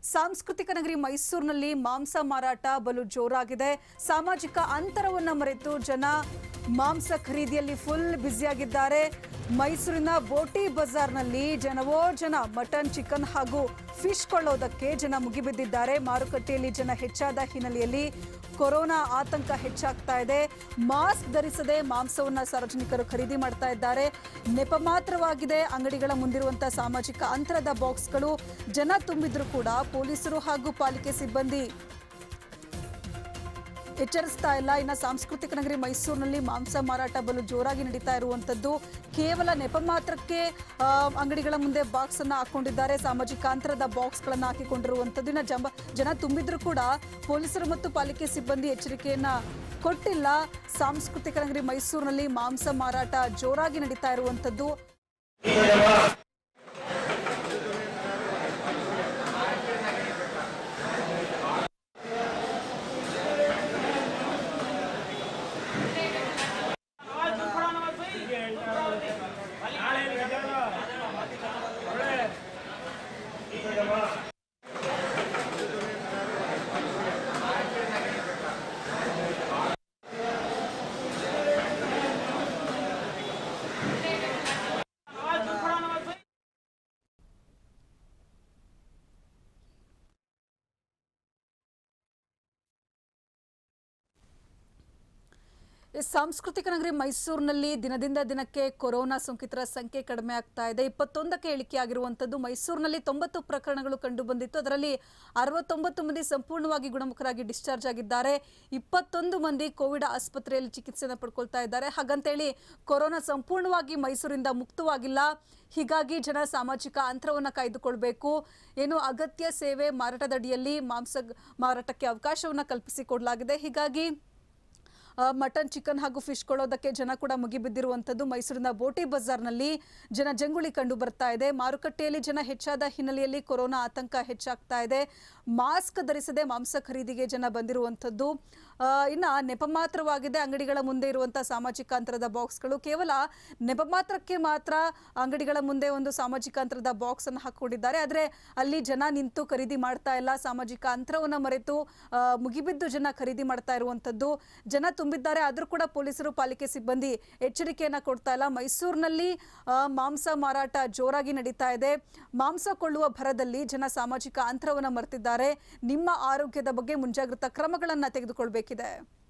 ಸಾಂಸ್ಕೃತಿಕ ನಗರಿ ಮೈಸೂರಿನಲ್ಲಿ ಮಾಂಸ ಮಾರಾಟ ಬಲು ಜೋರಾಗಿದೆ ಸಾಮಾಜಿಕ ಅಂತರವನ್ನು ಮರೆತು ಜನ ಮಾಂಸ ಖರೀದಿಯಲ್ಲಿ ಫುಲ್ ಬ್ಯುಸಿಯಾಗಿದ್ದಾರೆ ಮೈಸೂರಿನ ಬೋಟಿ ಬಜಾರ್ನಲ್ಲಿ ಜನವೋ ಜನ ಮಟನ್ ಚಿಕನ್ ಹಾಗೂ ಫಿಶ್ ಕೊಳ್ಳೋದಕ್ಕೆ ಜನ ಮುಗಿಬಿದ್ದಿದ್ದಾರೆ ಮಾರುಕಟ್ಟೆಯಲ್ಲಿ ಜನ ಹೆಚ್ಚಾದ ಹಿನ್ನೆಲೆಯಲ್ಲಿ ಕೊರೋನಾ ಆತಂಕ ಹೆಚ್ಚಾಗ್ತಾ ಇದೆ ಮಾಸ್ಕ್ ಧರಿಸದೆ ಮಾಂಸವನ್ನ ಸಾರ್ವಜನಿಕರು ಖರೀದಿ ಮಾಡ್ತಾ ಇದ್ದಾರೆ ನೆಪ ಮಾತ್ರವಾಗಿದೆ ಅಂಗಡಿಗಳ ಮುಂದಿರುವಂತಹ ಸಾಮಾಜಿಕ ಅಂತರದ ಬಾಕ್ಸ್ಗಳು ಜನ ತುಂಬಿದ್ರು ಕೂಡ ಪೊಲೀಸರು ಹಾಗೂ ಪಾಲಿಕೆ ಸಿಬ್ಬಂದಿ ಎಚ್ಚರಿಸ್ತಾ ಇಲ್ಲ ಇನ್ನು ಸಾಂಸ್ಕೃತಿಕ ನಗರಿ ಮೈಸೂರಿನಲ್ಲಿ ಮಾಂಸ ಮಾರಾಟ ಬಲು ಜೋರಾಗಿ ನಡೀತಾ ಇರುವಂತದ್ದು ಕೇವಲ ನೆಪ ಮಾತ್ರಕ್ಕೆ ಆ, ಅಂಗಡಿಗಳ ಮುಂದೆ ಬಾಕ್ಸ್ ಅನ್ನ ಹಾಕೊಂಡಿದ್ದಾರೆ ಸಾಮಾಜಿಕ ಅಂತರದ ಬಾಕ್ಸ್ ಗಳನ್ನ ಹಾಕಿಕೊಂಡಿರುವಂತದ್ದು ಇನ್ನು ಜಂಬ ಜನ ತುಂಬಿದ್ರು ಕೂಡ ಪೊಲೀಸರು ಮತ್ತು ಪಾಲಿಕೆ ಸಿಬ್ಬಂದಿ ಎಚ್ಚರಿಕೆಯನ್ನ ಕೊಟ್ಟಿಲ್ಲ ಸಾಂಸ್ಕೃತಿಕ ನಗರಿ ಮೈಸೂರಿನಲ್ಲಿ ಮಾಂಸ ಮಾರಾಟ ಜೋರಾಗಿ ನಡೀತಾ ಇರುವಂತದ್ದು ಈ ಸಾಂಸ್ಕೃತಿಕ ನಗರಿ ಮೈಸೂರಿನಲ್ಲಿ ದಿನದಿಂದ ದಿನಕ್ಕೆ ಕೊರೋನಾ ಸೋಂಕಿತರ ಸಂಖ್ಯೆ ಕಡಿಮೆ ಆಗ್ತಾ ಇದೆ ಇಪ್ಪತ್ತೊಂದಕ್ಕೆ ಇಳಿಕೆ ಆಗಿರುವಂತದ್ದು ಮೈಸೂರಿನಲ್ಲಿ ತೊಂಬತ್ತು ಪ್ರಕರಣಗಳು ಕಂಡು ಬಂದಿತ್ತು ಅದರಲ್ಲಿ ಅರವತ್ತೊಂಬತ್ತು ಮಂದಿ ಸಂಪೂರ್ಣವಾಗಿ ಗುಣಮುಖರಾಗಿ ಡಿಸ್ಚಾರ್ಜ್ ಆಗಿದ್ದಾರೆ ಇಪ್ಪತ್ತೊಂದು ಮಂದಿ ಕೋವಿಡ್ ಆಸ್ಪತ್ರೆಯಲ್ಲಿ ಚಿಕಿತ್ಸೆಯನ್ನು ಪಡ್ಕೊಳ್ತಾ ಇದ್ದಾರೆ ಹಾಗಂತೇಳಿ ಕೊರೋನಾ ಸಂಪೂರ್ಣವಾಗಿ ಮೈಸೂರಿಂದ ಮುಕ್ತವಾಗಿಲ್ಲ ಹೀಗಾಗಿ ಜನ ಸಾಮಾಜಿಕ ಅಂತರವನ್ನು ಕಾಯ್ದುಕೊಳ್ಬೇಕು ಏನು ಅಗತ್ಯ ಸೇವೆ ಮಾರಾಟದಡಿಯಲ್ಲಿ ಮಾಂಸ ಮಾರಾಟಕ್ಕೆ ಅವಕಾಶವನ್ನು ಕಲ್ಪಿಸಿಕೊಡಲಾಗಿದೆ ಹೀಗಾಗಿ ಆ, ಮಟನ್ ಚಿಕನ್ ಹಾಗೂ ಫಿಶ್ ಕೊಳ್ಳೋದಕ್ಕೆ ಜನ ಕೂಡ ಮುಗಿಬಿದ್ದಿರುವಂಥದ್ದು ಮೈಸೂರಿನ ಬೋಟಿ ಬಜಾರ್ನಲ್ಲಿ ಜನ ಜಂಗುಳಿ ಕಂಡು ಬರ್ತಾ ಇದೆ ಮಾರುಕಟ್ಟೆಯಲ್ಲಿ ಜನ ಹೆಚ್ಚಾದ ಹಿನ್ನೆಲೆಯಲ್ಲಿ ಕೊರೋನಾ ಆತಂಕ ಹೆಚ್ಚಾಗ್ತಾ ಇದೆ ಮಾಸ್ಕ್ ಧರಿಸದೆ ಮಾಂಸ ಖರೀದಿಗೆ ಜನ ಬಂದಿರುವಂಥದ್ದು ಆ, ಇನ್ನ ನೆಪ ಮಾತ್ರವಾಗಿದೆ ಅಂಗಡಿಗಳ ಮುಂದೆ ಇರುವಂತಹ ಸಾಮಾಜಿಕ ಅಂತರದ ಬಾಕ್ಸ್ಗಳು ಕೇವಲ ನೆಪ ಮಾತ್ರಕ್ಕೆ ಮಾತ್ರ ಅಂಗಡಿಗಳ ಮುಂದೆ ಒಂದು ಸಾಮಾಜಿಕ ಅಂತರದ ಬಾಕ್ಸ್ ಅನ್ನು ಹಾಕೊಂಡಿದ್ದಾರೆ ಆದರೆ ಅಲ್ಲಿ ಜನ ನಿಂತು ಖರೀದಿ ಮಾಡ್ತಾ ಇಲ್ಲ ಸಾಮಾಜಿಕ ಅಂತರವನ್ನು ಮರೆತು ಆ, ಮುಗಿಬಿದ್ದು ಜನ ಖರೀದಿ ಮಾಡ್ತಾ ಇರುವಂಥದ್ದು ಜನ ತುಂಬಿದ್ದಾರೆ ಆದರೂ ಕೂಡ ಪೊಲೀಸರು ಪಾಲಿಕೆ ಸಿಬ್ಬಂದಿ ಎಚ್ಚರಿಕೆಯನ್ನ ಕೊಡ್ತಾ ಇಲ್ಲ ಮೈಸೂರಿನಲ್ಲಿ ಆ, ಮಾಂಸ ಮಾರಾಟ ಜೋರಾಗಿ ನಡೀತಾ ಇದೆ ಮಾಂಸ ಕೊಳ್ಳುವ ಭರದಲ್ಲಿ ಜನ ಸಾಮಾಜಿಕ ಅಂತರವನ್ನು ಮರೆತಿದ್ದಾರೆ ನಿಮ್ಮ ಆರೋಗ್ಯದ ಬಗ್ಗೆ ಮುಂಜಾಗ್ರತಾ ಕ್ರಮಗಳನ್ನು ತೆಗೆದುಕೊಳ್ಬೇಕಿದೆ